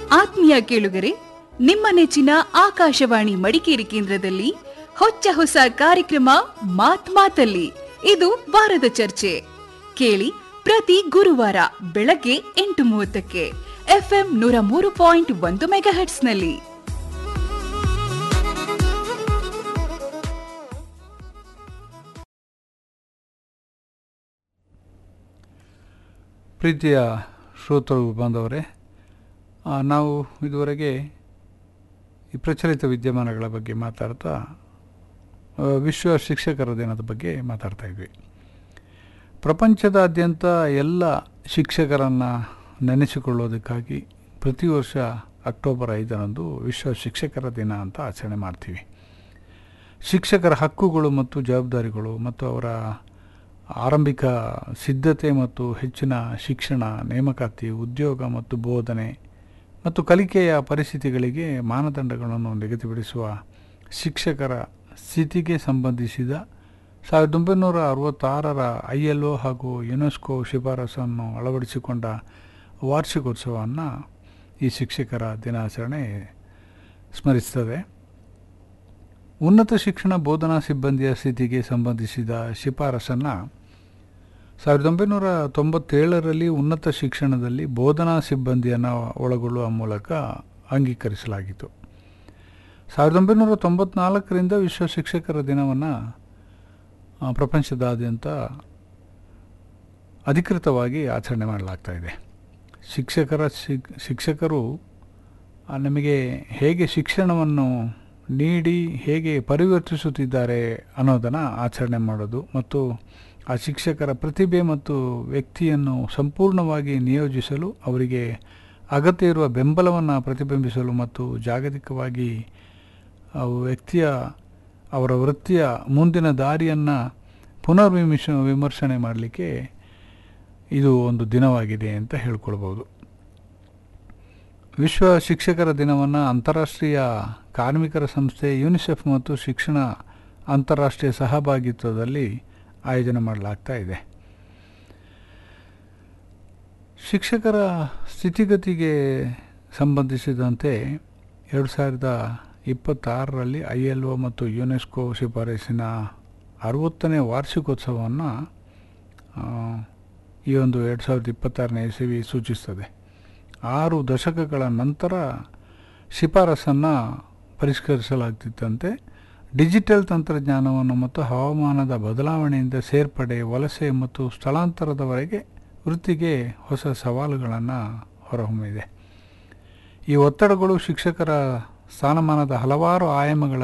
ಆತ್ಮೀಯ ಕೇಳುಗರೆ ನಿಮ್ಮ ನೆಚ್ಚಿನ ಆಕಾಶವಾಣಿ ಮಡಿಕೇರಿ ಕೇಂದ್ರದಲ್ಲಿ ಹೊಚ್ಚ ಹೊಸ ಕಾರ್ಯಕ್ರಮ ಮಾತ್ ಮಾತಲ್ಲಿ ಇದು ವಾರದ ಚರ್ಚೆ ಕೇಳಿ ಪ್ರತಿ ಗುರುವಾರ ಬೆಳಗ್ಗೆ ಎಂಟು ಮೂವತ್ತಕ್ಕೆ ಎಫ್ಎಂ ನೂರ ಮೂರು ಪಾಯಿಂಟ್ ಒಂದು ಮೆಗಾ ನಲ್ಲಿ ಪ್ರೀತಿಯ ಶ್ರೋತೃ ಬಾಂಧವರೇ ಆ, ನಾವು ಇದುವರೆಗೆ ಈ ಪ್ರಚಲಿತ ವಿದ್ಯಮಾನಗಳ ಬಗ್ಗೆ ಮಾತಾಡ್ತಾ ಆ, ವಿಶ್ವ ಶಿಕ್ಷಕರ ದಿನದ ಬಗ್ಗೆ ಮಾತಾಡ್ತಾ ಇದ್ವಿ ಪ್ರಪಂಚದಾದ್ಯಂತ ಎಲ್ಲ ಶಿಕ್ಷಕರನ್ನು ನೆನೆಸಿಕೊಳ್ಳೋದಕ್ಕಾಗಿ ಪ್ರತಿ ವರ್ಷ ಅಕ್ಟೋಬರ್ ಐದರಂದು ವಿಶ್ವ ಶಿಕ್ಷಕರ ದಿನ ಅಂತ ಆಚರಣೆ ಮಾಡ್ತೀವಿ ಶಿಕ್ಷಕರ ಹಕ್ಕುಗಳು ಮತ್ತು ಜವಾಬ್ದಾರಿಗಳು ಮತ್ತು ಅವರ ಆರಂಭಿಕ ಸಿದ್ಧತೆ ಮತ್ತು ಹೆಚ್ಚಿನ ಶಿಕ್ಷಣ ನೇಮಕಾತಿ ಉದ್ಯೋಗ ಮತ್ತು ಬೋಧನೆ ಮತ್ತು ಕಲಿಕೆಯ ಪರಿಸ್ಥಿತಿಗಳಿಗೆ ಮಾನದಂಡಗಳನ್ನು ನಿಗದಿಪಡಿಸುವ ಶಿಕ್ಷಕರ ಸ್ಥಿತಿಗೆ ಸಂಬಂಧಿಸಿದ ಸಾವಿರದ ಒಂಬೈನೂರ ಅರವತ್ತಾರರ ಐ ಎಲ್ ಒ ಹಾಗೂ ಯುನೆಸ್ಕೋ ಶಿಫಾರಸನ್ನು ಅಳವಡಿಸಿಕೊಂಡ ವಾರ್ಷಿಕೋತ್ಸವವನ್ನು ಈ ಶಿಕ್ಷಕರ ದಿನಾಚರಣೆ ಸ್ಮರಿಸ್ತದೆ ಉನ್ನತ ಶಿಕ್ಷಣ ಬೋಧನಾ ಸಿಬ್ಬಂದಿಯ ಸ್ಥಿತಿಗೆ ಸಂಬಂಧಿಸಿದ ಶಿಫಾರಸನ್ನು ಸಾವಿರದ ಒಂಬೈನೂರ ತೊಂಬತ್ತೇಳರಲ್ಲಿ ಉನ್ನತ ಶಿಕ್ಷಣದಲ್ಲಿ ಬೋಧನಾ ಸಿಬ್ಬಂದಿಯನ್ನು ಒಳಗೊಳ್ಳುವ ಮೂಲಕ ಅಂಗೀಕರಿಸಲಾಗಿತ್ತು ಸಾವಿರದ ಒಂಬೈನೂರ ತೊಂಬತ್ನಾಲ್ಕರಿಂದ ವಿಶ್ವ ಶಿಕ್ಷಕರ ದಿನವನ್ನು ಪ್ರಪಂಚದಾದ್ಯಂತ ಅಧಿಕೃತವಾಗಿ ಆಚರಣೆ ಮಾಡಲಾಗ್ತಾ ಇದೆ ಶಿಕ್ಷಕರ ಶಿಕ್ ಶಿಕ್ಷಕರು ಆ, ನಮಗೆ ಹೇಗೆ ಶಿಕ್ಷಣವನ್ನು ನೀಡಿ ಹೇಗೆ ಪರಿವರ್ತಿಸುತ್ತಿದ್ದಾರೆ ಅನ್ನೋದನ್ನು ಆಚರಣೆ ಮಾಡೋದು ಮತ್ತು ಆ ಶಿಕ್ಷಕರ ಪ್ರತಿಭೆ ಮತ್ತು ವ್ಯಕ್ತಿಯನ್ನು ಸಂಪೂರ್ಣವಾಗಿ ನಿಯೋಜಿಸಲು ಅವರಿಗೆ ಅಗತ್ಯ ಇರುವ ಬೆಂಬಲವನ್ನು ಪ್ರತಿಬಿಂಬಿಸಲು ಮತ್ತು ಜಾಗತಿಕವಾಗಿ ಆ ವ್ಯಕ್ತಿಯ ಅವರ ವೃತ್ತಿಯ ಮುಂದಿನ ದಾರಿಯನ್ನು ಪುನರ್ವಿಮಿಷ ವಿಮರ್ಶನೆ ಮಾಡಲಿಕ್ಕೆ ಇದು ಒಂದು ದಿನವಾಗಿದೆ ಅಂತ ಹೇಳ್ಕೊಳ್ಬೋದು ವಿಶ್ವ ಶಿಕ್ಷಕರ ದಿನವನ್ನು ಅಂತಾರಾಷ್ಟ್ರೀಯ ಕಾರ್ಮಿಕರ ಸಂಸ್ಥೆ ಯುನಿಸೆಫ್ ಮತ್ತು ಶಿಕ್ಷಣ ಅಂತಾರಾಷ್ಟ್ರೀಯ ಸಹಭಾಗಿತ್ವದಲ್ಲಿ ಆಯೋಜನೆ ಮಾಡಲಾಗ್ತಾ ಇದೆ ಶಿಕ್ಷಕರ ಸ್ಥಿತಿಗತಿಗೆ ಸಂಬಂಧಿಸಿದಂತೆ ಎರಡು ಸಾವಿರದ ಇಪ್ಪತ್ತಾರರಲ್ಲಿ ಐ ಎಲ್ ಒ ಮತ್ತು ಯುನೆಸ್ಕೋ ಶಿಫಾರಸಿನ ಅರವತ್ತನೇ ವಾರ್ಷಿಕೋತ್ಸವವನ್ನು ಆ, ಈ ಒಂದು ಎರಡು ಸಾವಿರದ ಇಪ್ಪತ್ತಾರನೇ ಇಸವಿ ಸೂಚಿಸ್ತದೆ ಆರು ದಶಕಗಳ ನಂತರ ಶಿಫಾರಸನ್ನು ಪರಿಷ್ಕರಿಸಲಾಗ್ತಿತ್ತಂತೆ ಡಿಜಿಟಲ್ ತಂತ್ರಜ್ಞಾನವನ್ನು ಮತ್ತು ಹವಾಮಾನದ ಬದಲಾವಣೆಯಿಂದ ಸೇರ್ಪಡೆ ವಲಸೆ ಮತ್ತು ಸ್ಥಳಾಂತರದವರೆಗೆ ವೃತ್ತಿಗೆ ಹೊಸ ಸವಾಲುಗಳನ್ನು ಹೊರಹೊಮ್ಮಿದೆ ಈ ಒತ್ತಡಗಳು ಶಿಕ್ಷಕರ ಸ್ಥಾನಮಾನದ ಹಲವಾರು ಆಯಾಮಗಳ